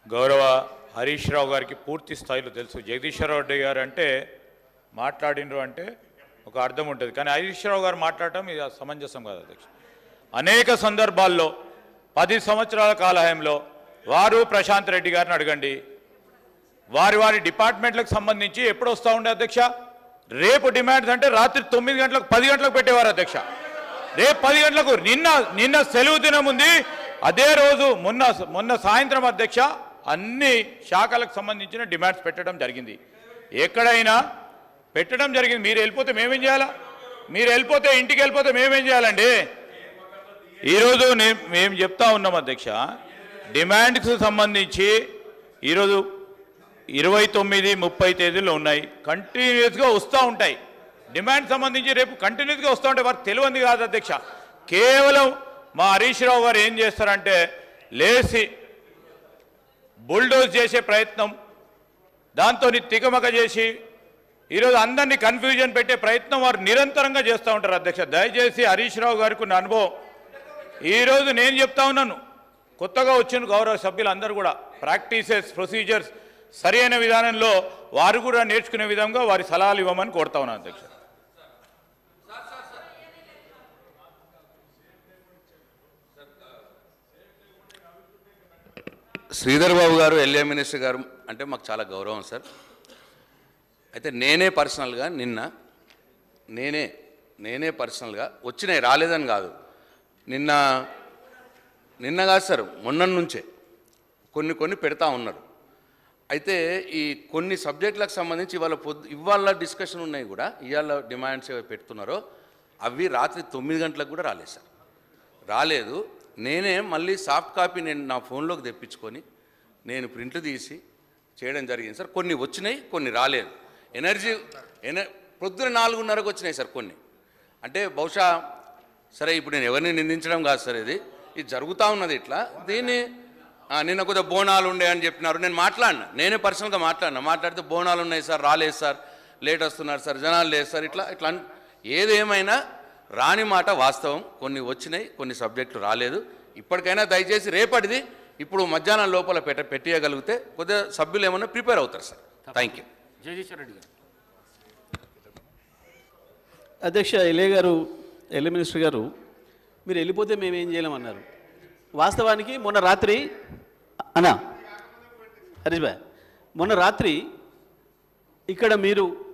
గౌరవ హరీష్ రావు గారికి పూర్తి స్థాయిలో తెలుసు జగదీశ్వరరావు రెడ్డి గారు అంటే మాట్లాడినరు అంటే ఒక అర్థం ఉంటుంది కానీ హరీష్ రావు గారు మాట్లాడటం ఇది సమంజసం కాదు అధ్యక్ష అనేక సందర్భాల్లో పది సంవత్సరాల కాలహయంలో వారు ప్రశాంత్ రెడ్డి గారిని అడగండి వారి వారి డిపార్ట్మెంట్లకు సంబంధించి ఎప్పుడు వస్తూ ఉండే అధ్యక్ష రేపు డిమాండ్స్ అంటే రాత్రి తొమ్మిది గంటలకు పది గంటలకు పెట్టేవారు అధ్యక్ష రేపు పది గంటలకు నిన్న నిన్న సెలవు దినం ఉంది అదే రోజు మొన్న మొన్న సాయంత్రం అధ్యక్ష అన్ని శాఖలకు సంబంధించిన డిమాండ్స్ పెట్టడం జరిగింది ఎక్కడైనా పెట్టడం జరిగింది మీరు వెళ్ళిపోతే మేమేం చేయాలా మీరు వెళ్ళిపోతే ఇంటికి వెళ్ళిపోతే మేమేం చేయాలండి ఈరోజు నేను మేము చెప్తా ఉన్నాం అధ్యక్ష డిమాండ్స్ సంబంధించి ఈరోజు ఇరవై తొమ్మిది ముప్పై తేదీలు ఉన్నాయి కంటిన్యూస్గా వస్తూ ఉంటాయి డిమాండ్ సంబంధించి రేపు కంటిన్యూస్గా వస్తూ ఉంటాయి వారికి తెలియంది కాదు అధ్యక్ష కేవలం మా హరీష్ రావు గారు ఏం చేస్తారంటే లేచి బుల్డోజ్ చేసే ప్రయత్నం దాంతో తికమక చేసి ఈరోజు అందరినీ కన్ఫ్యూజన్ పెట్టే ప్రయత్నం వారు నిరంతరంగా చేస్తూ ఉంటారు అధ్యక్ష దయచేసి హరీష్ రావు గారికి ఉన్న అనుభవం ఈరోజు నేను చెప్తా ఉన్నాను కొత్తగా వచ్చిన గౌరవ సభ్యులందరూ కూడా ప్రాక్టీసెస్ ప్రొసీజర్స్ సరైన విధానంలో వారు కూడా నేర్చుకునే విధంగా వారి సలహాలు ఇవ్వమని కోరుతా ఉన్నాను అధ్యక్ష శ్రీధర్ బాబు గారు ఎల్ఏ మినిస్టర్ గారు అంటే మాకు చాలా గౌరవం సార్ అయితే నేనే పర్సనల్గా నిన్న నేనే నేనే పర్సనల్గా వచ్చినాయి రాలేదని కాదు నిన్న నిన్న కాదు సార్ మొన్న నుంచే కొన్ని కొన్ని పెడతా ఉన్నారు అయితే ఈ కొన్ని సబ్జెక్టులకు సంబంధించి ఇవాళ పొద్దు ఇవాళ డిస్కషన్ ఉన్నాయి కూడా ఇవాళ డిమాండ్స్ ఏవో పెడుతున్నారో అవి రాత్రి తొమ్మిది గంటలకు కూడా రాలేదు సార్ రాలేదు నేనే మళ్ళీ సాఫ్ట్ కాపీ నేను నా ఫోన్లోకి తెప్పించుకొని నేను ప్రింట్లు తీసి చేయడం జరిగింది సార్ కొన్ని వచ్చినాయి కొన్ని రాలేదు ఎనర్జీ ఎన పొద్దున నాలుగున్నరకు వచ్చినాయి సార్ కొన్ని అంటే బహుశా సరే ఇప్పుడు నేను ఎవరిని నిందించడం కాదు సార్ ఇది ఇది జరుగుతూ ఉన్నది ఇట్లా దీన్ని ఆ, నిన్న కొద్దిగా బోనాలు ఉండే అని చెప్పినారు నేను మాట్లాడినా నేనే పర్సనల్గా మాట్లాడినా మాట్లాడితే బోనాలు ఉన్నాయి సార్ రాలేదు సార్ లేట్ వస్తున్నారు సార్ జనాలు లేదు సార్ ఇట్లా ఇట్లా అన్- ఏదేమైనా రాని మాట వాస్తవం కొన్ని వచ్చినాయి కొన్ని సబ్జెక్టులు రాలేదు ఇప్పటికైనా దయచేసి రేపటిది ఇప్పుడు మధ్యాహ్నం లోపల పెట్ట పెట్టేయగలిగితే కొద్దిగా సభ్యులు ఏమన్నా ప్రిపేర్ అవుతారు sir thank you Jagadishwar Reddy garu అధ్యక్ష ఎల్ఏ గారు ఎల్ఏ మినిస్టర్ గారు మీరు వెళ్ళిపోతే మేము ఏం చేయలేమన్నారు వాస్తవానికి మొన్న రాత్రి అన్నా హరీష్ భాయ్ మొన్న రాత్రి ఇక్కడ మీరు